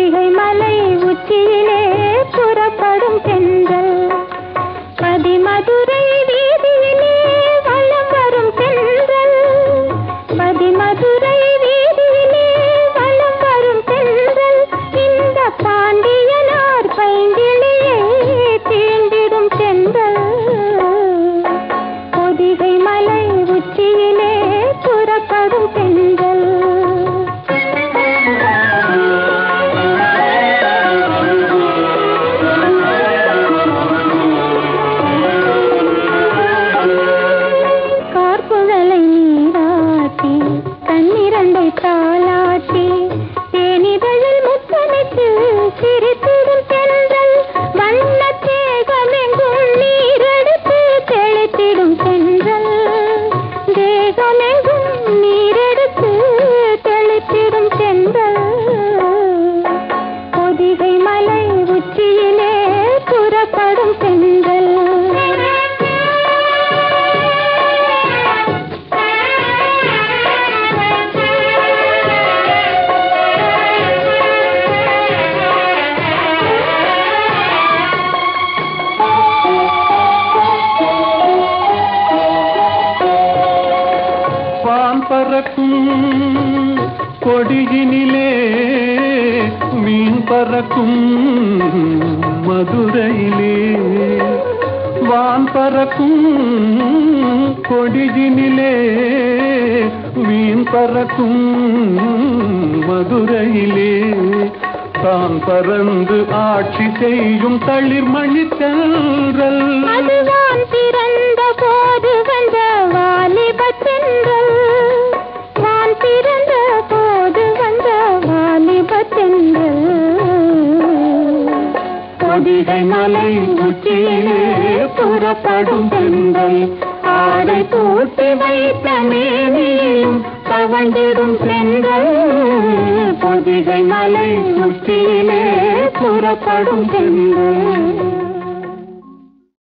பொதிகை மலை உச்சியிலே புறப்படும் தென்றல் பதிமதுரை வீதியிலே வலம் வரும் தென்றல் பதிமதுரை வீதியிலே வலம் வரும் தென்றல் இந்த பாண்டியனார் பைங்கிளியே தீண்டிடும் தென்றல் பொதிகை மலை உச்சியிலே புறப்படும் தென்றல் கார்குழலை நீராட்டி தன்னிரண்டை தாளாட்டி தேனிதழில் முத்தமிட்டு சிரித்திடும் தென்றல் வண்ணத் தேகமெங்கும் நீரெடுத்து தெளித்திடும் தென்றல் தேகமெங்கும் நீரெடுத்து தெளித்திடும் தென்றல் பொதிகை மலை உச்சியிலே புறப்படும் தென்றல் வான் பறக்கும் கொடியினிலே மீன் பறக்கும் மதுரையிலே வான் பறக்கும் கொடியினிலே மீன் பறக்கும் மதுரையிலே தான் பறந்து ஆட்சி செய்யும் தளிர்மணி தென்றல் அதுதான் பிறந்த போது வந்த வாலிபத் தென்றல் வான் பிறந்த போது வந்த வாலிபத் தென்றல் பொதிகை மலை உச்சியிலே புறப்படும் தென்றல் ஆடை பூட்டி வைத்த மேனியும் தவண்டிடும் சென்றல் பொதிகை மலை உச்சியிலே புறப்படும் தென்றல்